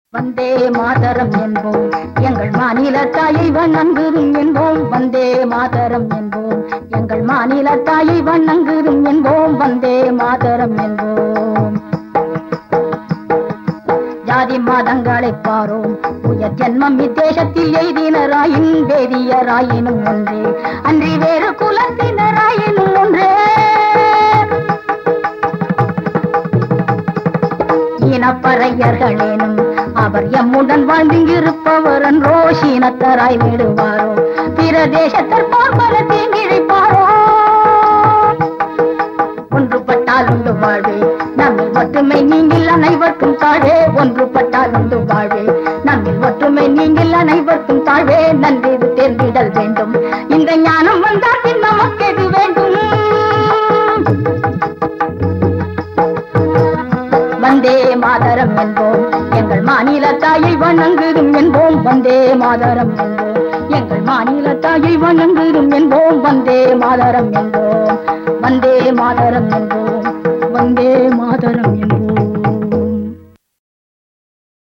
வந்தே மாதரம் என்போம் எங்கள் மாநில தாயை வணங்குதும் என்போம் வந்தே மாதரம் என்போம் எங்கள் மாநில தாயை வணங்குதும் என்போம் வந்தே மாதரம் என்போம் ஜாதி மதங்களை பாரோம் உயர் ஜென்மம் இத்தேசத்தில் எய்தினராயின் வேதியராயினும் ஒன்றே அன்றி வேறு குலத்தினராயினும் ஒன்றே இனப்பறையர்களேனும் அவர் எம்முடன் வாழ்ந்திருப்பவர் என்றோ சீனத்தராய் விடுவாரோ பிற தேசத்தர் பார்ப்பன தீங்கிழைப்பாரோ ஒன்றுபட்டால் உண்டு வாழ்வே நம்மில் ஒற்றுமை நீங்கள் அனைவருக்கும் தாழ்வே ஒன்றுபட்டால் உண்டு வாழ்வே நம்மில் ஒற்றுமை நீங்கள் அனைவருக்கும் தாழ்வே நன்றி தேர்ந்திடல் வேண்டும் இந்த ஞானம் வந்தால் பின் நமக்கெது வேண்டும் வந்தே மாதரம் என்போம் எங்கள் மாநில தாயை வணங்குதும் என்போம் வந்தே மாதரம் என்போம் எங்கள் மாநில தாயை வணங்குதும் என்போம் வந்தே மாதரம் என்போம் வந்தே மாதரம் என்போம் வந்தே மாதரம் என்போம்